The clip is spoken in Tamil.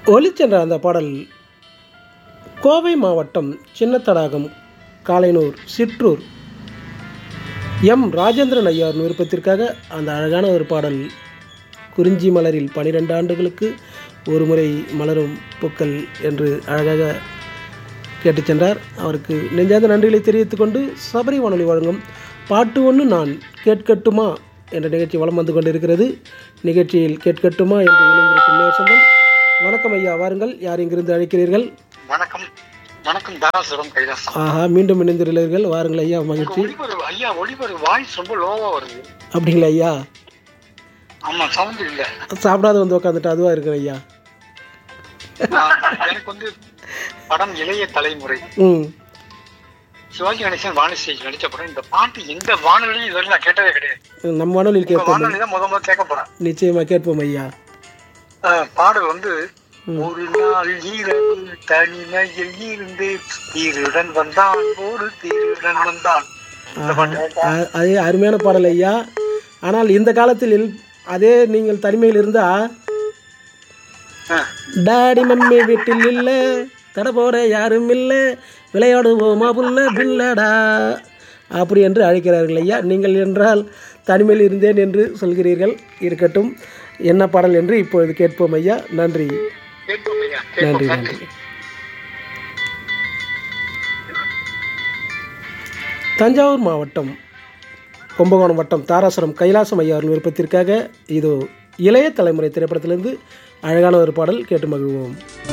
ஒலிச்சென்ற அந்த பாடல் கோவை மாவட்டம் சின்னத்தடாகம் காலைனூர் சிற்றூர் எம் ராஜேந்திரன் ஐயார் விருப்பத்திற்காக அந்த அழகான ஒரு பாடல் குறிஞ்சி மலரில் பனிரெண்டு ஆண்டுகளுக்கு ஒரு முறை மலரும் பூக்கள் என்று அழகாக கேட்டுச் சென்றார் அவருக்கு நெஞ்சார்ந்த நன்றிகளை தெரிவித்துக் கொண்டு சபரி வானொலி வழங்கும் பாட்டு ஒன்று நான் கேட்கட்டுமா என்ற நிகழ்ச்சி வலம் வந்து கொண்டிருக்கிறது நிகழ்ச்சியில் கேட்கட்டுமா என்று இணைந்திருக்கும் நேசந்தம் வணக்கம் ஐயா வாருங்கள் யார் இங்கிருந்து அழைக்கிறீர்கள் வணக்கம் வணக்கம் தாராசுரம் கைலாசம் ஆஹா மீண்டும் இணைந்துள்ளீர்கள் வாருங்கள் ஐயா மகிழ்ச்சி ஒளிபரு ஐயா ஒளிபரு வாய்ஸ் ரொம்ப லோவா வருது அப்படிங்களா ஐயா ஆமா சவுண்ட் இல்ல சாப்பிடாத வந்து உட்காந்துட்டு அதுவாக இருக்கிற ஐயா நான் எனக்கு வந்து படம் இளைய தலைமுறை ம் சிவாஜி கணேசன் வாணிஸ்டேஜ் நடிச்ச படம் இந்த பாட்டு எந்த வானொலியும் இதுவரை நான் கேட்டதே கிடையாது நம்ம வானொலியில் உங்க கேட்போம் வானொலி தான் முத முத கேட்க போறேன் நிச்சயமாக கேட்போம் ஐயா அஹ், பாடல் வந்து ஒரு நாள் இரவு தனிமையில் இருந்து திருடன் வந்தான் ஒரு திருடன் வந்தான் இந்த பாட்டு அ- அது அருமையான பாடல் ஐயா ஆனால் இந்த காலத்தில் அதே நீங்கள் தனிமையில் இருந்தால் அஹ், டாடி மம்மி வீட்டில் இல்லை தட போட யாரும் இல்லை விளையாடுவோமா புல்ல பில்லடா அப்படி என்று அழைக்கிறார்கள் ஐயா நீங்கள் என்றால் தனிமையில் இருந்தேன் என்று சொல்கிறீர்கள் இருக்கட்டும் என்ன பாடல் என்று இப்பொழுது கேட்போம் ஐயா நன்றி கேட்போம் ஐயா நன்றி கேட்போம் நன்றி தஞ்சாவூர் மாவட்டம் கும்பகோணம் வட்டம் தாராசுரம் கைலாசம் ஐயா அவர்கள் விருப்பத்திற்காக இதோ இளைய தலைமுறை திரைப்படத்திலிருந்து அழகான ஒரு பாடல் கேட்டு மகிழ்வோம்